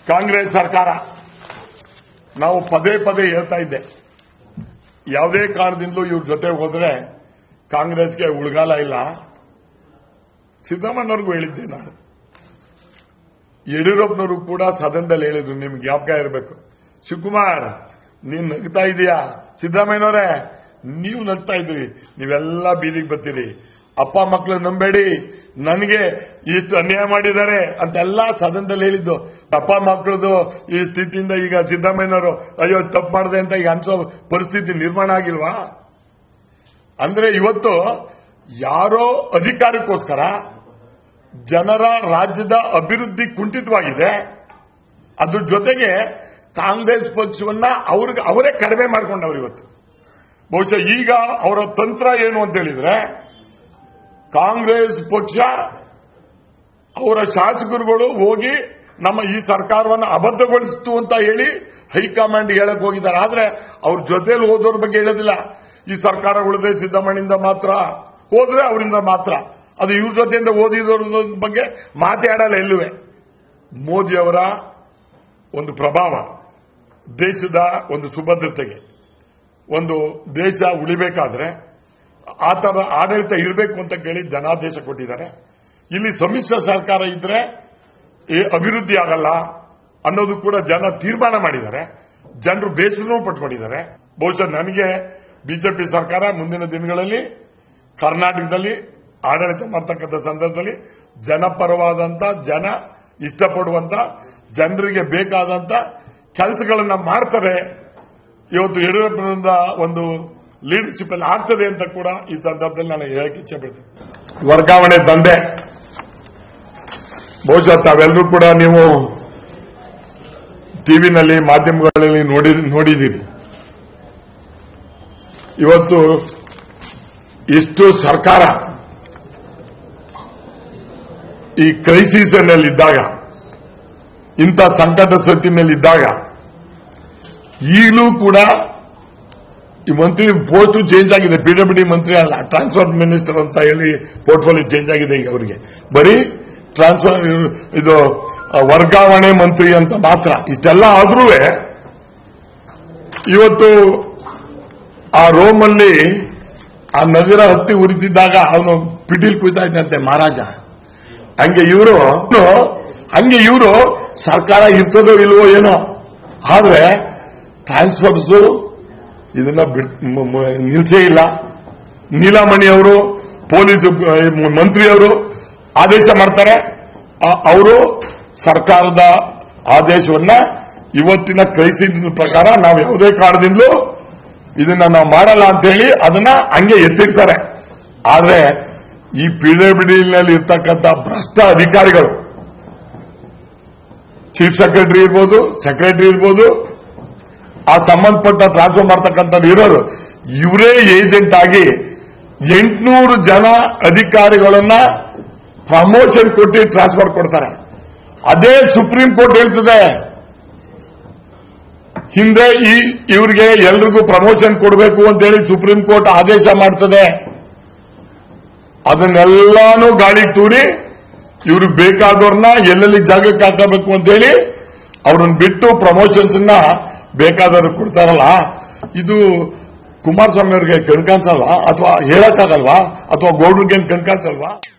ಕಾಂಗ್ರೆಸ್ ಸರ್ಕಾರ ನಾವು ಪದೇ ಪದೇ ಹೇಳ್ತಾ ಇದ್ದೆ ಯಾವುದೇ ಕಾರಣದಿಂದಲೂ ಇವ್ರ ಜೊತೆ ಹೋದ್ರೆ ಕಾಂಗ್ರೆಸ್ಗೆ ಉಳ್ಗಾಲ ಇಲ್ಲ ಸಿದ್ದರಾಮಯ್ಯವ್ರಿಗೂ ಹೇಳಿದ್ದೆ ನಾನು ಯಡಿಯೂರಪ್ಪನವರು ಕೂಡ ಸದನದಲ್ಲಿ ಹೇಳಿದ್ರು ನಿಮ್ಗೆ ಜ್ಞಾಪಕ ಇರಬೇಕು ಶಿವಕುಮಾರ್ ನೀನ್ ನಗ್ತಾ ಇದೀಯಾ ಸಿದ್ದರಾಮಯ್ಯನವರೇ ನೀವು ನಗ್ತಾ ಇದ್ರಿ ನೀವೆಲ್ಲ ಬೀದಿಗೆ ಬರ್ತೀರಿ ಅಪ್ಪ ಮಕ್ಕಳು ನಂಬೇಡಿ ನನಗೆ ಇಷ್ಟು ಅನ್ಯಾಯ ಮಾಡಿದ್ದಾರೆ ಅಂತೆಲ್ಲ ಸದನದಲ್ಲಿ ಹೇಳಿದ್ದು ಅಪ್ಪ ಮಕ್ಕಳದು ಈ ಸ್ಥಿತಿಯಿಂದ ಈಗ ಸಿದ್ದರಾಮಯ್ಯನವರು ಅಯ್ಯೋ ತಪ್ಪು ಮಾಡಿದೆ ಅಂತ ಈಗ ಅನ್ಸೋ ಪರಿಸ್ಥಿತಿ ನಿರ್ಮಾಣ ಆಗಿಲ್ವಾ ಅಂದ್ರೆ ಇವತ್ತು ಯಾರೋ ಅಧಿಕಾರಕ್ಕೋಸ್ಕರ ಜನರ ರಾಜ್ಯದ ಅಭಿವೃದ್ಧಿ ಕುಂಠಿತವಾಗಿದೆ ಅದ್ರ ಜೊತೆಗೆ ಕಾಂಗ್ರೆಸ್ ಪಕ್ಷವನ್ನ ಅವ್ರಿಗೆ ಅವರೇ ಕಡಿಮೆ ಮಾಡ್ಕೊಂಡವ್ರು ಇವತ್ತು ಬಹುಶಃ ಈಗ ಅವರ ತಂತ್ರ ಏನು ಅಂತ ಹೇಳಿದ್ರೆ ಕಾಂಗ್ರೆಸ್ ಪಕ್ಷ ಅವರ ಶಾಸಕರುಗಳು ಹೋಗಿ ನಮ್ಮ ಈ ಸರ್ಕಾರವನ್ನು ಅಬದ್ಧಗೊಳಿಸಿತು ಅಂತ ಹೇಳಿ ಹೈಕಮಾಂಡ್ ಹೇಳಕ್ ಹೋಗಿದ್ದಾರೆ ಆದ್ರೆ ಅವ್ರ ಜೊತೆಲಿ ಹೋದವ್ರ ಬಗ್ಗೆ ಹೇಳೋದಿಲ್ಲ ಈ ಸರ್ಕಾರ ಉಳಿದೆ ಸಿದ್ದರಾಮಯ್ಯನಿಂದ ಮಾತ್ರ ಹೋದ್ರೆ ಅವರಿಂದ ಮಾತ್ರ ಅದು ಇವ್ರ ಜೊತೆಯಿಂದ ಓದಿದವ್ರ ಬಗ್ಗೆ ಮಾತಾಡಲ್ಲ ಎಲ್ಲುವೆ ಮೋದಿಯವರ ಒಂದು ಪ್ರಭಾವ ದೇಶದ ಒಂದು ಸುಭದ್ರತೆಗೆ ಒಂದು ದೇಶ ಉಳಿಬೇಕಾದ್ರೆ ಆ ತರ ಆಡಳಿತ ಇರಬೇಕು ಅಂತ ಕೇಳಿ ಜನಾದೇಶ ಕೊಟ್ಟಿದ್ದಾರೆ ಇಲ್ಲಿ ಸಮ್ಮಿಶ್ರ ಸರ್ಕಾರ ಇದ್ರೆ ಈ ಅಭಿವೃದ್ಧಿ ಆಗಲ್ಲ ಅನ್ನೋದು ಕೂಡ ಜನ ತೀರ್ಮಾನ ಮಾಡಿದ್ದಾರೆ ಜನರು ಬೇಸರನೂ ಪಟ್ಕೊಂಡಿದ್ದಾರೆ ಬಹುಶಃ ನನಗೆ ಬಿಜೆಪಿ ಸರ್ಕಾರ ಮುಂದಿನ ದಿನಗಳಲ್ಲಿ ಕರ್ನಾಟಕದಲ್ಲಿ ಆಡಳಿತ ಮಾಡ್ತಕ್ಕಂಥ ಸಂದರ್ಭದಲ್ಲಿ ಜನಪರವಾದಂತ ಜನ ಇಷ್ಟಪಡುವಂತ ಜನರಿಗೆ ಬೇಕಾದಂತ ಕೆಲಸಗಳನ್ನ ಮಾಡ್ತಾರೆ ಇವತ್ತು ಯಡಿಯೂರಪ್ಪನಿಂದ ಒಂದು ಲೀಡರ್ಶಿಪ್ ಅಲ್ಲಿ ಆಗ್ತದೆ ಅಂತ ಕೂಡ ಈ ಸಂದರ್ಭದಲ್ಲಿ ನಾನು ಹೇಳಕ್ಕೆ ಇಚ್ಛೆ ಪಡ್ತೀನಿ ವರ್ಗಾವಣೆ ದಂಧೆ ಬಹುಶಃ ತಾವೆಲ್ಲರೂ ಕೂಡ ನೀವು ಟಿವಿನಲ್ಲಿ ಮಾಧ್ಯಮಗಳಲ್ಲಿ ನೋಡಿ ನೋಡಿದ್ದೀರಿ ಇವತ್ತು ಇಷ್ಟು ಸರ್ಕಾರ ಈ ಕ್ರೈಸಿಸ್ ಇದ್ದಾಗ ಇಂಥ ಸಂಕಟ ಸ್ಥಿತಿನಲ್ಲಿದ್ದಾಗ ಈಗಲೂ ಕೂಡ ಈ ಮಂತ್ರಿ ಪೋಸ್ಟ್ ಚೇಂಜ್ ಆಗಿದೆ ಪಿಡಬ್ಲ್ಯೂ ಡಿ ಮಂತ್ರಿ ಅಲ್ಲ ಟ್ರಾನ್ಸ್ಫರ್ ಮಿನಿಸ್ಟರ್ ಅಂತ ಹೇಳಿ ಪೋರ್ಟ್ಫೋಲಿಯೋ ಚೇಂಜ್ ಆಗಿದೆ ಈಗ ಅವರಿಗೆ ಬರೀ ಟ್ರಾನ್ಸ್ಫರ್ ಇದು ಆ, ವರ್ಗಾವಣೆ ಮಂತ್ರಿ ಅಂತ ಮಾತ್ರ ಇಷ್ಟೆಲ್ಲ ಆದ್ರೂ ಇವತ್ತು ಆ ರೋಮಲ್ಲಿ ಆ ನಗರ ಹತ್ತಿ ಉರಿತಿದ್ದಾಗ ಅವನು ಪಿಟೀಲ್ ಕುಯ್ತಾ ಇದ್ದಂತೆ ಮಹಾರಾಜ ಹಂಗೆ ಇವರು ಹಂಗೆ ಇವರು ಸರ್ಕಾರ ಇರ್ತದೋ ಇಲ್ವೋ ಏನೋ ಆದ್ರೆ ಟ್ರಾನ್ಸ್ಫರ್ಸ್ ಇದನ್ನ ಬಿಡ್- ಮ- ಮ- ನಿಲ್ಸೇ ಇಲ್ಲ ನೀಲಾಮಣಿ ಅವರು ಪೊಲೀಸ್ ಮಂತ್ರಿಯವರು ಆದೇಶ ಮಾಡ್ತಾರೆ ಅವರು ಸರ್ಕಾರದ ಆದೇಶವನ್ನ ಇವತ್ತಿನ ಕ್ರೈಸಿಸ್ ಪ್ರಕಾರ ನಾವು ಯಾವುದೇ ಕಾರಣದಿಂದಲೂ ಇದನ್ನ ನಾವು ಮಾಡಲ್ಲ ಅಂತ ಹೇಳಿ ಅದನ್ನ ಹಂಗೆ ಎತ್ತಿರ್ತಾರೆ ಆದ್ರೆ ಈ ಪಿಡಬ್ಲ್ಯೂಡಿನಲ್ಲಿ ಇರ್ತಕ್ಕಂಥ ಭ್ರಷ್ಟ ಅಧಿಕಾರಿಗಳು ಚೀಫ್ ಸೆಕ್ರೆಟರಿ ಇರ್ಬೋದು ಸೆಕ್ರೆಟರಿ ಇರ್ಬೋದು ಆ ಸಂಬಂಧಪಟ್ಟ ಟ್ರಾನ್ಸ್ಫರ್ ಮಾಡ್ತಕ್ಕಂಥ ಇರೋರು ಇವರೇ ಏಜೆಂಟ್ ಆಗಿ ಎಂಟುನೂರು ಜನ ಅಧಿಕಾರಿಗಳನ್ನ ಪ್ರಮೋಷನ್ ಕೊಟ್ಟು ಟ್ರಾನ್ಸ್ಫರ್ ಕೊಡ್ತಾರೆ ಅದೇ ಸುಪ್ರೀಂ ಕೋರ್ಟ್ ಹೇಳ್ತದೆ ಹಿಂದೆ ಈ ಇವರಿಗೆ ಎಲ್ರಿಗೂ ಪ್ರಮೋಷನ್ ಕೊಡಬೇಕು ಅಂತೇಳಿ ಸುಪ್ರೀಂ ಕೋರ್ಟ್ ಆದೇಶ ಮಾಡ್ತದೆ ಅದನ್ನೆಲ್ಲಾನು ಗಾಳಿಗೆ ತೂರಿ ಇವ್ರಿಗೆ ಬೇಕಾದವ್ರನ್ನ ಎಲ್ಲೆಲ್ಲಿ ಜಾಗಕ್ಕೆ ಹಾಕಬೇಕು ಅಂತೇಳಿ ಅವ್ರನ್ನ ಬಿಟ್ಟು ಪ್ರಮೋಷನ್ಸ್ ನ ಬೇಕಾದವ್ರಿಗೆ ಕೊಡ್ತಾರಲ್ಲ ಇದು ಕುಮಾರಸ್ವಾಮಿ ಅವ್ರಿಗೆ ಕಣ್ಕಾನ್ಸಲ್ವಾ ಅಥವಾ ಹೇಳಕ್ಕಾಗಲ್ವಾ ಅಥವಾ ಗೌಡ್ರಿಗೆ ಕಣ್ಕಾನ್ಸಲ್ವಾ